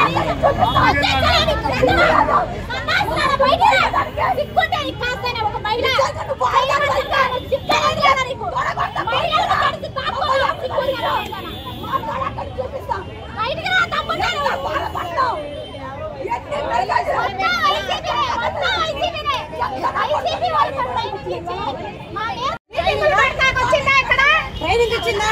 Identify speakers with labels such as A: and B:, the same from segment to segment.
A: బయటికి రా తమ్ముడు ట్రైనింగ్ ఇచ్చిందా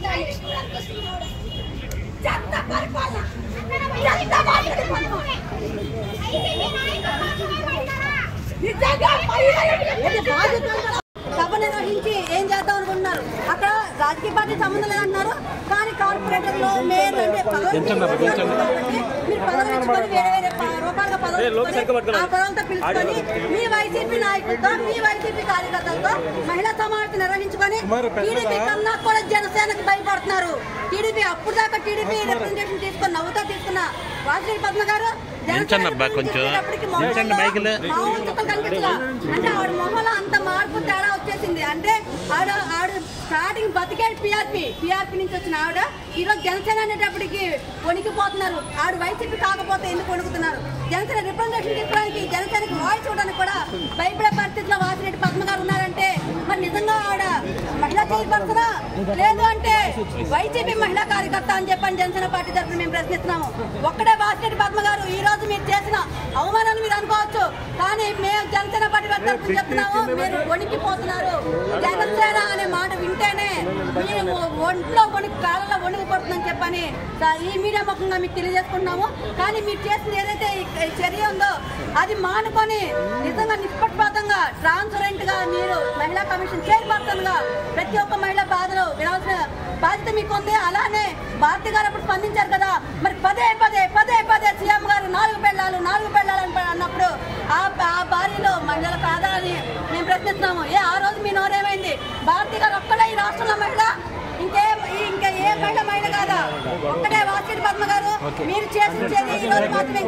B: సభ నిర్వహించి ఏం చేద్దాం అనుకుంటున్నారు అక్కడ రాజకీయ పార్టీ సంబంధం లేదంటున్నారు కానీ కార్పొరేటర్లు మేయర్లు అంటే పదవులు మీరు పదవులు ఇచ్చుకొని వేరే వేరే ప- రూపాయలుగా పదవులు ఇచ్చుకొని ఆ పదవులతో పిలుచుకొని మీ వైసీపీ నాయకులతో మీ వైసీపీ కార్యకర్తలతో మహిళా సమావేశం నిర్వహించుకొని టీడీపీ కన్నా కూడా జనసేనకు భయపడుతున్నారు టీడీపీ అప్పుడు దాకా టీడీపీ రిప్రజెంటేషన్ తీసుకొని నవ్వుతా తీసుకున్న వాసిరెడ్డి పద్మ గారు
C: నిల్చోండబ్బా కొంచెం. నిల్చోండి బైకులో.
B: మామూలు చుక్కలు కనిపించలా అంటే ఆవిడ మొహంలో అంత మార్పు తేడా వచ్చేసింది అంటే ఆవిడ ఆవిడ స్టార్టింగ్ బతికేది పిఆర్పి పిఆర్పి నుంచి వచ్చిన ఆవిడ ఈరోజు జనసేన అనేటప్పటికి వణికిపోతున్నారు ఆవిడ వైసీపీ కాకపోతే ఎందుకు వణుకుతున్నారు జనసేన రిప్రజెంటేషన్ తీసుకోవడానికి జనసేనకి వాయిస్ ఇవ్వడానికి కూడా భయపడే పరిస్థితిలో వాసిరెడ్డి పద్మ గారు ఉన్నారంటే మరి నిజంగా ఆవిడ మహిళా చైర్పర్సనా లేదు అంటే వైసీపీ మహిళా కార్యకర్త అని చెప్పని జనసేన పార్టీ తరఫున మేము ప్రశ్నిస్తున్నాము ఒక్కడే వాసిరెడ్డి పద్మ గారు ఈ రోజు మీరు చేసిన అవమానాన్ని మీరు అనుకోవచ్చు కానీ మేము జనసేన పార్టీ వారి తరఫున చెప్తున్నాము మీరు వణికిపోతున్నారు జనసేన అనే మాట వింటేనే మేము ఒంట్లో వణికి కాలంలో వణికి పడుతుందని చెప్పని స- ఈ మీడియా ముఖంగా మీకు తెలియజేసుకుంటున్నాము కానీ మీరు చేసిన ఏదైతే ఈ ఈ చర్య ఉందో అది మానుకొని నిజంగా నిష్పక్షపాతంగా ట్రాన్స్పరెంట్ గా మీరు మహిళా కమిషన్ చైర్పర్సన్ గా ప్రతి ఒక్క మహిళ బాధలు వినాల్సిన బాధ్యత మీకు ఉంది అలానే భారతి గారు అప్పుడు స్పందించారు కదా మరి పదే పదే పదే పదే సీఎం గారు నాలుగు పెళ్ళాలు నాలుగు పెళ్ళాలు అని అన్నప్పుడు ఆ ఆ భార్యలో మహిళల కాదా అని మేము ప్రశ్నిస్తున్నాము ఏ ఆ రోజు మీ నోరేమైంది భారతి గారు ఒక్కడే ఈ రాష్ట్రంలో మహిళ ఇంకే ఇంకా ఏ మహిళ మహిళ కాదా ఒక్కటే వాసిరెడ్డి పద్మ గారు మీరు చేసించేది ఈ రోజు మాత్రమే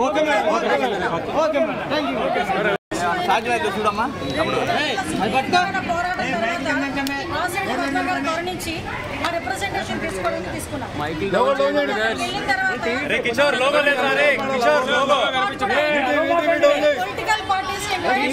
D: సాధ్యమైతే చూడమ్మా
E: గౌరవించి మా రిప్రజెంటేషన్ తీసుకోవడానికి తీసుకున్నాం వెళ్ళిన తర్వాత
C: కిషోర్ లోగో లేదు రే కిషోర్ లోగో
E: పొలిటికల్ పార్టీస్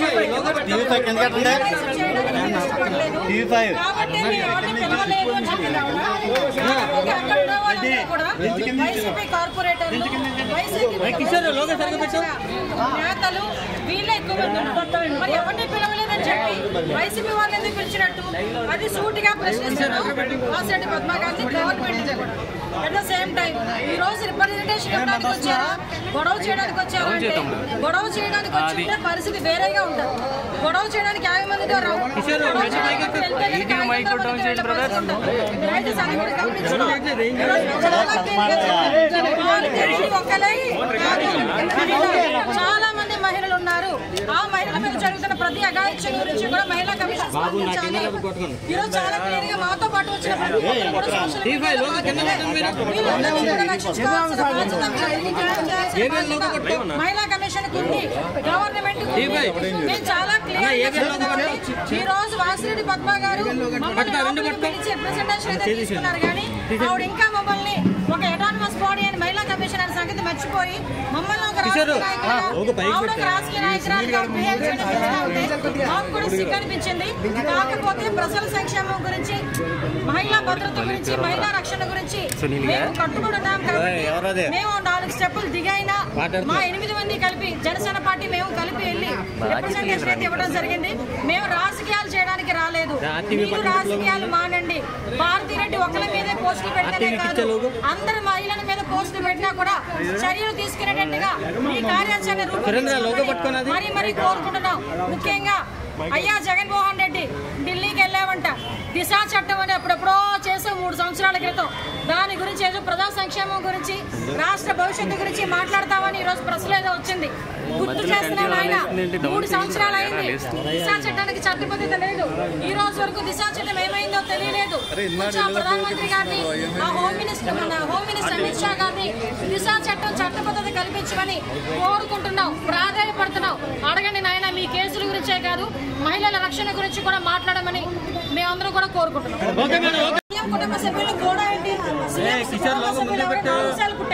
E: కాబట్టి మీరు ఎవరిని పిలవలేదు అని చెప్పినాము. కాబట్టి అక్కడ ఉన్న వాళ్ళందరూ కూడా వైసీపీ కార్పొరేటర్లు వైసీపీ నేతలు వీళ్ళే ఎక్కువ మంది ఉన్నారు. మరి ఎవరిని పిలవలేదని చెప్పి వైసీపీ వాళ్ళు ఎందుకు పిలిచినట్టు అది సూటిగా ప్రశ్నిస్తున్నాం వాసిరెడ్డి పద్మ గాంధీ గవర్నమెంట్ కూడా అట్ ద సేమ్ టైం ఈ రోజు రిప్రజెంటేషన్ ఇవ్వడానికి వచ్చారా గొడవ చేయడానికి వచ్చారా అంటే గొడవ చేయడానికి వచ్చింటే పరిస్థితి వేరేగా ఉంటుంది గొడవ చేయడానికి యాభై మందితో రావు గొడవ చేయడానికి వెళ్తే కనుక ఐదు వందల మందితో వెళ్ళే పరిస్థితి ఉంటుంది. దయచేసి అది కూడా గమనించుకోవాలి. ఈ రోజు ప్రజలకు భారతదేశం ఒక్కలై కాదు. చాలా మంది మహిళలు ఉన్నారు ఆ మహిళల మీద జరుగుతున్న ప్రతి అగాయిత్యం గురించి కూడా మహిళా కమిషన్ స్పందించాలి ఈ రోజు చాలా క్లియర్ గా మాతో పాటు వచ్చిన ప్రతి ఒక్కరు కూడా సోషల్ మీడియాలో వీళ్ళందరినీ కూడా రక్షించుకోవాల్సిన బాధ్యత మీద మహిళా కమిషన్ ఉంది గవర్నమెంట్ మేము చాలా క్లియర్ ఈ రోజు వాసిరెడ్డి పద్మ గారు మమ్మల్ని లోపలికి పిలిచి representation అయితే తీసుకున్నారు కానీ ఆవిడ ఇంకా మమ్మల్ని ఒక ఎటానమస్ బాడీ అని మహిళా కమిషన్ అనే సంగతి మర్చిపోయి మమ్మల్ని ఒక రాజకీయ నాయకులుగా, ఆవిడ ఒక రాజకీయ నాయకురాలుగా behave చేయడం చూస్తూ ఉంటే మాకు కూడా సిగ్గు అనిపించింది కాకపోతే ప్రజల సంక్షేమం గురించి మహిళా భద్రత గురించి మహిళా రక్షణ గురించి మేము కట్టుబడి ఉన్నాం కాబట్టి మేము నాలుగు స్టెప్పులు దిగైనా మా ఎనిమిది మంది కలిపి జనసేన పార్టీ మేము కలిపి వెళ్ళి రిప్రజెంటేషన్ అయితే ఇవ్వడం జరిగింది మేము రాజకీయాలు చేయడానికి రాలేదు మీరు రాజకీయాలు మానండి భారతీరెడ్డి ఒకరి మీదే పోస్టులు పెడితేనే కాదు అందరి మహిళల మీద పోస్టులు పెట్టినా కూడా చర్యలు తీసుకునేటట్టుగా ఈ కార్యాచరణ రూపొందించాలని మరి మరి కోరుకుంటున్నాం ముఖ్యంగా అయ్యా జగన్మోహన్ రెడ్డి ఢిల్లీకి వెళ్ళామంట దిశా చట్టం అని అప్పుడెప్పుడో చేసే మూడు సంవత్సరాల క్రితం దాని గురించి ఏదో ప్రజా సంక్షేమం గురించి రాష్ట్ర భవిష్యత్తు గురించి మాట్లాడతామని ఈ రోజు ప్రెస్లో ఏదో వచ్చింది గుర్తు చేస్తున్నాను ఆయన మూడు సంవత్సరాలు అయింది దిశా చట్టానికి చట్టబద్ధత లేదు ఈ రోజు వరకు దిశా చట్టం ఏమైందో తెలియలేదు కొంచెం ఆ ప్రధానమంత్రి గారిని ఆ హోమ్ మినిస్టర్ మన హోమ్ మినిస్టర్ అమిత్ షా గారిని దిశా చట్టం చట్టబద్ధత కల్పించమని కోరుకుంటున్నాం ప్రాధాన్యపడుతున్నాం అడగండి నాయన మీ కేసుల గురించే కాదు మహిళల రక్షణ గురించి కూడా మాట్లాడమని మేమందరం కూడా కోరుకుంటున్నాం సీఎం కుటుంబ సభ్యులు గోడ ఏంటి సీఎం కుటుంబ సభ్యులు ఎవరైనా అంశాలు కుట్టారా హింస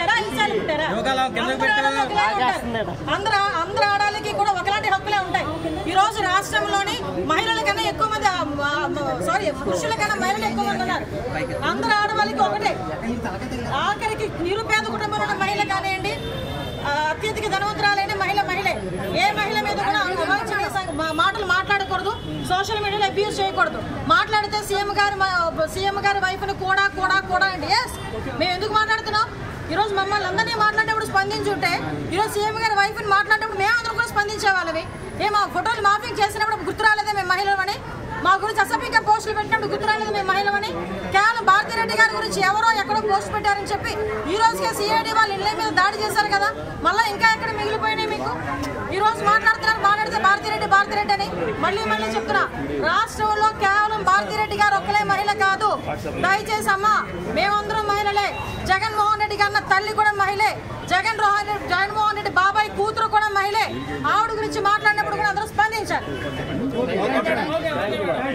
E: యోగాలు పెట్టారా అందరూ ఆడవాళ్ళు ఒకలాగే ఉంటారు. అందరూ అందరూ ఆడవాళ్ళకి కూడా ఒకలాంటి హక్కులే ఉంటాయి ఈ రోజు రాష్ట్రంలోని మహిళల కన్నా ఎక్కువ మంది సారీ పురుషుల కన్నా మహిళలు ఎక్కువ మంది ఉన్నారు అందరూ ఆడవాళ్ళకి ఒకటే ఆఖరికి నిరుపేద కుటుంబంలో ఉన్న మహిళ కానివ్వండి ఆ, అత్యధిక ధనవంతురాలైన మహిళ మహిళే ఏ మహిళ మీద కూడా అవాంఛనీయ సం- మా- మాటలు మాట్లాడకూడదు సోషల్ మీడియాలో అబ్యూస్ చేయకూడదు మాట్లాడితే సీఎం గారి మా- సీఎం గారి వైఫ్ని కూడా కూడా కూడా అండి ఎస్ మేము ఎందుకు మాట్లాడుతున్నాం ఈరోజు మమ్మల్ని అందరినీ మాట్లాడేటప్పుడు స్పందించుంటే ఈరోజు సీఎం గారి వైఫ్ని మాట్లాడేటప్పుడు మేము అందరం కూడా స్పందించే వాళ్ళవి ఏ మా ఫోటోలు మాఫింగ్ చేసినప్పుడు గుర్తు రాలేదా మేము మహిళలమని మా గురించి అసభ్యంగా పోస్టులు పెట్టినప్పుడు గుర్తు రాలేదు మేము మహిళమని కేవలం భారతిరెడ్డి గారి గురించి ఎవరో ఎక్కడో పోస్ట్ పెట్టారని చెప్పి ఈ రోజుకే సిఐడి వాళ్ళు ఇళ్ళ మీద దాడి చేశారు కదా మళ్ళీ ఇంకా ఎక్కడ మిగిలిపోయినాయి మీకు ఈ రోజు మాట్లాడుతున్నారు మాట్లాడితే భారతిరెడ్డి భారతిరెడ్డి అని మళ్ళీ మళ్ళీ చెప్తున్నా రాష్ట్రంలో కేవలం భారతిరెడ్డి గారు ఒక్కలే మహిళ కాదు దయచేసి అమ్మా మేమందరం మహిళలే జగన్మోహన్ రెడ్డి గారి తల్లి కూడా మహిళే జగన్ రోహన్ రెడ్డి జగన్మోహన్ రెడ్డి బాబాయ్ కూతురు కూడా మహిళే ఆవిడ గురించి మాట్లాడినప్పుడు కూడా అందరూ స్పందించారు